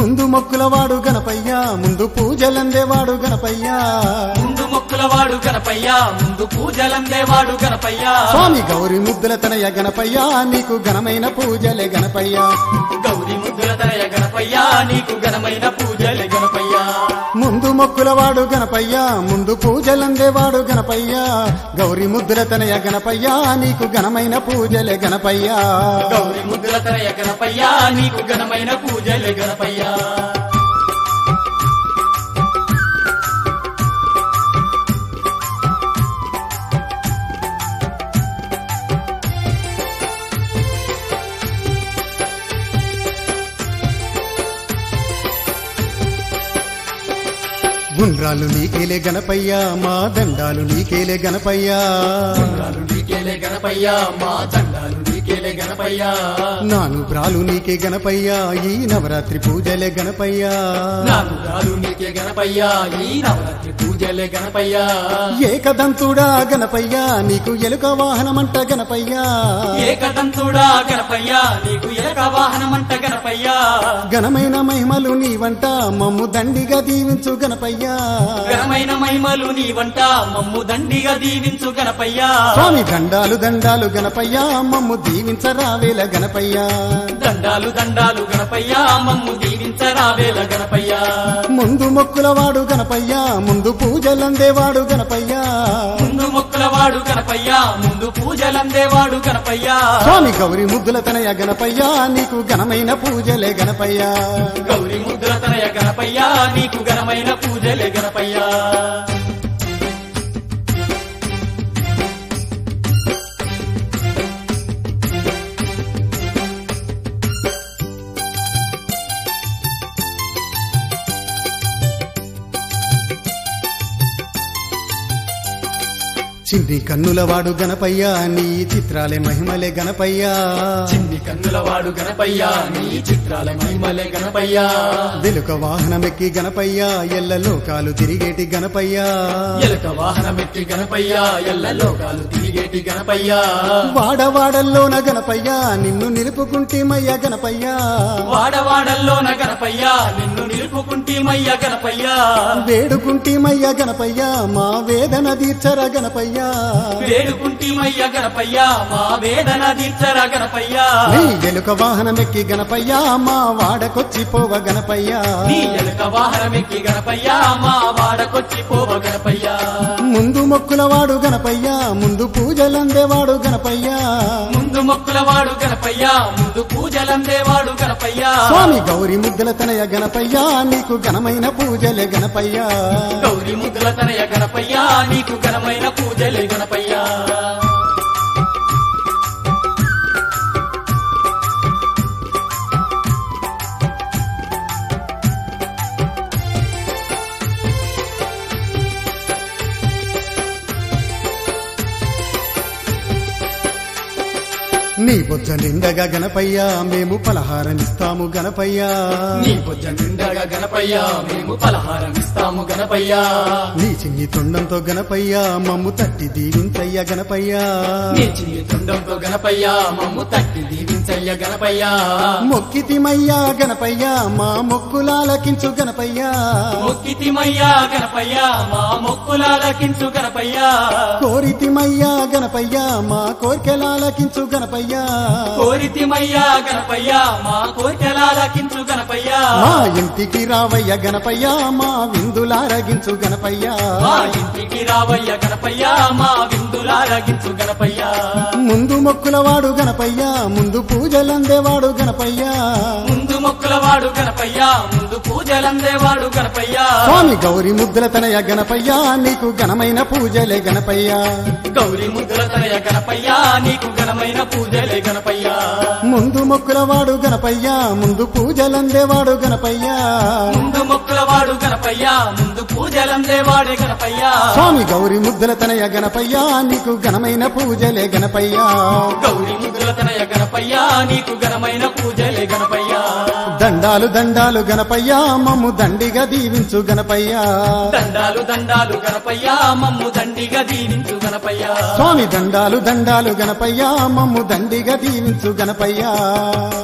ముందు మొక్కులవాడు గణపయ్య ముందు పూజలందేవాడు గణపయ్య ముందు మొక్కులవాడు గణపయ్య ముందు పూజలందేవాడు గణపయ్య స్వామి గౌరి ముద్దుల తనయ గణపయ్య నీకు ఘనమైన పూజలే గణపయ్య గౌరి ముద్దుల తనయ గణపయ్య నీకు ఘనమైన పూజలే గణపయ్య ముందు మొక్కులవాడు గణపయ్య ముందు పూజలందేవాడు గణపయ్య గౌరి ముద్దుల తనయ గణపయ్య నీకు ఘనమైన పూజలే గణపయ్య గౌరి ముద్దుల తనయ గణపయ్య నీకు ఘనమైన పూజలే గణపయ్య గుండ్రాలు నీకేలే గణపయ్య మా దండాలు నీకేలే గణపయ్య చండాలు నీకేలే గణపయ్య మా చండాలు నీకేలే గణపయ్య నాను బ్రాలు నీకే గణపయ్య ఈ నవరాత్రి పూజలే గణపయ్య నాకు రాలు నీకే గణపయ్య ఈ నవరాత్రి పూజలే గణపయ్య ఏకదంతుడా గణపయ్య నీకు ఎలుక వాహనమంట గణపయ్య ఏకదంతుడా గణపయ్య నీకు ఎలక వాహనమంట గణపయ్య ఘనమైన మహిమలు నీవంట మమ్ము దండిగా దీవించు గణపయ్య ఘనమైన మహిమలు నీ వంట మమ్ము దండిగా దీవించు గణపయ్య స్వామి దండాలు దండాలు గణపయ్య మమ్ము దీవించరావేల గణపయ్య దండాలు దండాలు గణపయ్య మమ్ము దీవించరావేల గణపయ్య ముందు మొక్కులవాడు గణపయ్య ముందు పూజలందేవాడు గణపయ్య ముందు మొక్కులవాడు గణపయ్య ముందు పూజలందేవాడు గణపయ్య స్వామి గౌరి ముద్దుల తనయ గణపయ్య నీకు ఘనమైన పూజలే గణపయ్య గౌరి ముద్ర తనయ గణపయ్య నీకు ఘనమైన పూజలే గణపయ్య చిన్ని కన్నులవాడు గణపయ్య నీ చిత్రాలే మహిమలే గణపయ్య చిన్ని కన్నులవాడు గణపయ్య నీ చిత్రాల మహిమలే గణపయ్య వెలుక వాహనమెక్కి గణపయ్య ఎల్ల లోకాలు తిరిగేటి గణపయ్య ఎలక వాహనమెక్కి గణపయ్య ఎల్ల లోకాలు తిరిగేటి గణపయ్య వాడవాడల్లోన గణపయ్య నిన్ను నిలుపుకుంటేమయ్య గణపయ్య వాడవాడల్లోన గణపయ్య నిన్ను నిలుపుకుంటేమయ్య గణపయ్య వేడుకుంటేమయ్య గణపయ్య మా వేదన తీర్చర గణపయ్య వేడుకుంటేమయ్య గణపయ్య మా వేదన తీర్చర గణపయ్య నీ ఎలుక వాహనమెక్కి గణపయ్య మా వాడకొచ్చి పోవ గణపయ్య నీ ఎలక వాహనమెక్కి గణపయ్య మా వాడకొచ్చి పోవ గణపయ్య ముందు మొక్కులవాడు గణపయ్య ముందు పూజలందేవాడు గణపయ్య ముందు మొక్కులవాడు గణపయ్య ముందు పూజలందేవాడు గణపయ్య స్వామి గౌరి ముద్దుల తనయ గణపయ్య నీకు ఘనమైన పూజలే గణపయ్య గౌరి ముద్దుల తనయ గణపయ్య నీకు ఘనమైన పూజలే గణపయ్య నీ బొజ్జ నిండగా గణపయ్య మేము పలహారమిస్తాము గణపయ్య నీ బుజ్జ నిండగా గణపయ్య మేము పలహారం ఇస్తాము గణపయ్య నీ చిన్ని తొండంతో గణపయ్య మమ్ము తట్టి దీవించయ్య గణపయ్య నీ చిన్ని తుండంతో గణపయ్య మమ్ము తట్టి దీవించయ్య గణపయ్య మొక్కితిమయ్య గణపయ్య మా మొక్కులాలకించు గణపయ్య మొక్కితిమయ్య గణపయ్య మా మొక్కులాలకించు గణపయ్య కోరితిమయ్య గణపయ్య మా కోర్కెలాలకించు గణపయ్య కోరితిమయ్య గణపయ్య మా కోరికలాలకించు గణపయ్య మా ఇంటికి రావయ్య గణపయ్య మా విందులారగించు గణపయ్య మా ఇంటికి రావయ్య గణపయ్య మా విందులారగించు గణపయ్య ముందు మొక్కులవాడు గణపయ్య ముందు పూజలందేవాడు గణపయ్య ముందు మొక్కులవాడు గణపయ్య ముందు పూజలందేవాడు గణపయ్య స్వామి గౌరి ముద్దుల తనయ గణపయ్య నీకు ఘనమైన పూజలే గణపయ్య గౌరి ముద్దుల తనయ గణపయ్య నీకు ఘనమైన పూజలే గణపయ్య ముందు మొక్కులవాడు గణపయ్య ముందు పూజలందేవాడు గణపయ్య ముందు మొక్కులవాడు గణపయ్య ముందు పూజలందేవాడే గణపయ్య స్వామి గౌరి ముద్దుల తనయ గణపయ్య నీకు ఘనమైన పూజలే గణపయ్య గౌరి ముద్దుల తనయ గణపయ్య నీకు ఘనమైన పూజలే గణపయ్య దండాలు దండాలు గణపయ్య మమ్ము దండిగా దీవించు గణపయ్య దండాలు దండాలు గణపయ్య మమ్ము దండిగా దీవించు గణపయ్య స్వామి దండాలు దండాలు గణపయ్య మమ్ము దండిగా దీవించు గణపయ్య